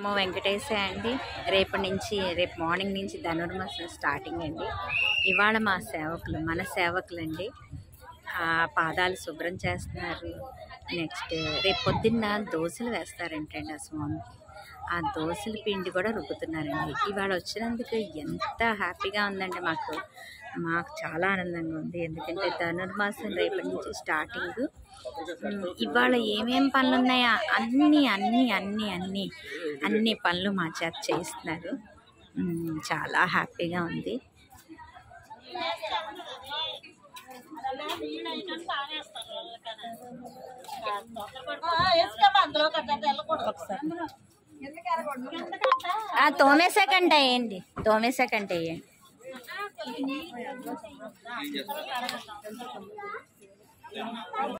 నమో వెంకటేశే అండి రేపటి నుంచి రేపు మార్నింగ్ నుంచి ధనుర్మాసం స్టార్టింగ్ అండి ఇవాళ మా సేవకులు మన సేవకులండి ఆ పాదాలు శుభ్రం చేస్తున్నారు నెక్స్ట్ రేపు పొద్దున్న దోశలు వేస్తారంటండి ఆ స్వామికి ఆ దోశల పిండి కూడా రుబ్బుతున్నారండి ఇవాళ వచ్చినందుకు ఎంత హ్యాపీగా ఉందండి మాకు మాకు చాలా ఆనందంగా ఉంది ఎందుకంటే ధనుర్మాసం రేపటి నుంచి స్టార్టింగ్ ఉమ్, ఇవాళ ఏమేం పనులు ఉన్నాయా అన్నీ అన్నీ అన్నీ అన్నీ అన్ని పనులు మా చేత చేయిస్తున్నారు ఉమ్, చాలా హ్యాపీగా ఉంది ఆ, తోమేసాకంట వేయండి తోమేసాకంట వేయండి